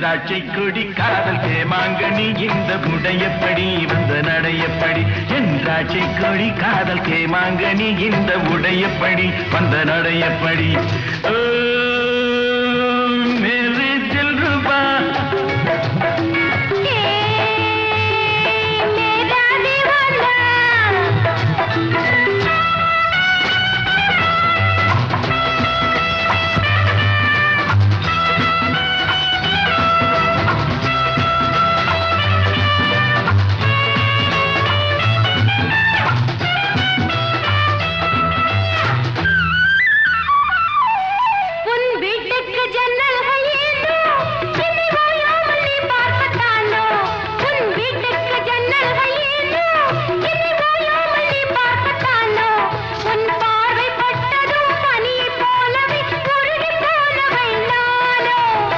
திராட்சை கொடி காதல் கேமாங்கனி இந்த உடையப்படி வந்த நடையப்படி என் திராட்சை கொடி காதல் கேமாங்கனி இந்த உடையப்படி வந்த நடையப்படி ஓ, மேரே தில்ருபா मेरा दीवाना உன் வீட்டுக்கு ஜன்னல்கள் ஏதோ என்னை ஓயாமல் நீ பார்க்கத்தானோ உன் வீட்டுக்கு ஜன்னல்கள் ஏதோ என்னை ஓயாமல் நீ பார்க்கத்தானோ உன் பார்வை பட்டதும் பனியைப் போலவே உருகி போனவை நானோ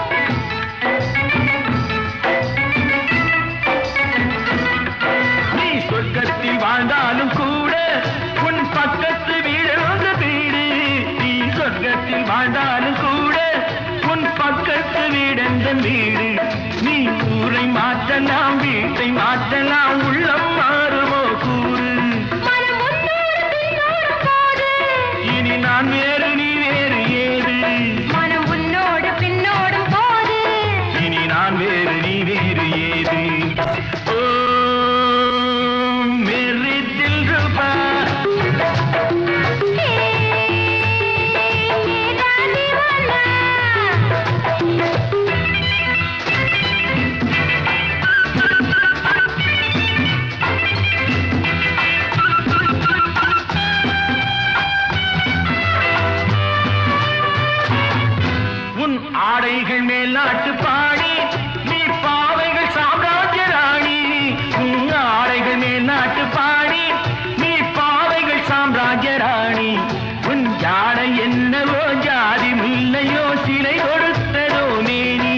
நீ சொர்க்கத்தில் வாழ்ந்தாலும் கூட உன் பக்கத்து வீடு உங்க வீடு நீ சொர்க்கத்தில் வாழ்ந்தாலும் கூட உன் பக்கத்து வீடெந்த வீடு நீ ஊரை மாற்றலாம் வீட்டை மாற்றலாம் உள்ளம் மாறுமோ கூறு மனம் முன்னோடு பின்னோடு போது இனி நான் வேறு நீ வேறு ஏது மனம் உன்னோடு பின்னோடும் போது இனி நான் வேறு நீ வேறு ஏது ஓ மேரி தில்ருபா ஹே मेरा दीवाना உன் ஆடைகள் மேல் நாட்டு பாடி நீ பாவைகள் சாம்ராஜ்ய ராணி உன் ஆடைகள் மேல் நாட்டு பாடி நீ பாவைகள் சாம்ராஜ்ய ராணி உன் ஜாடை என்னவோ ஜாதி முல்லையோ சிலை கொடுத்ததோ மேனி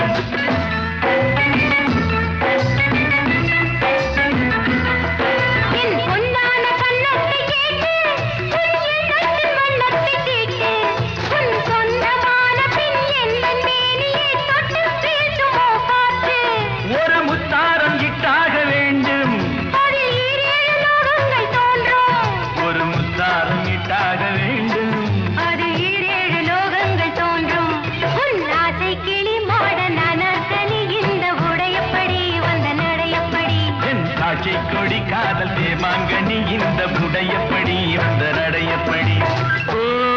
என் பொன்னான கன்னத்தை கேட்டு உன் எண்ணத்தின் வண்ணத்தை கேட்டு உன் சொந்தமான பின் எந்தன் மேனியை தொட்டு பேசுமோ காற்று ஒரு முத்தாரம் இட்டாக வேண்டும் அதில் ஈரேழு லோகங்கள் தோன்றும் ஒரு முத்தாரம் இட்டாக வேண்டும் அது ஈரேழு லோகங்கள் தோன்றும் உன் ஆசை கிளி மாட நனக்கனி இந்த உடையப்படி வந்த நடையப்படி என் காட்சி கொடி காதல் தேமாங்கனி இந்த புடையப்படி இந்த நடையப்படி ஓ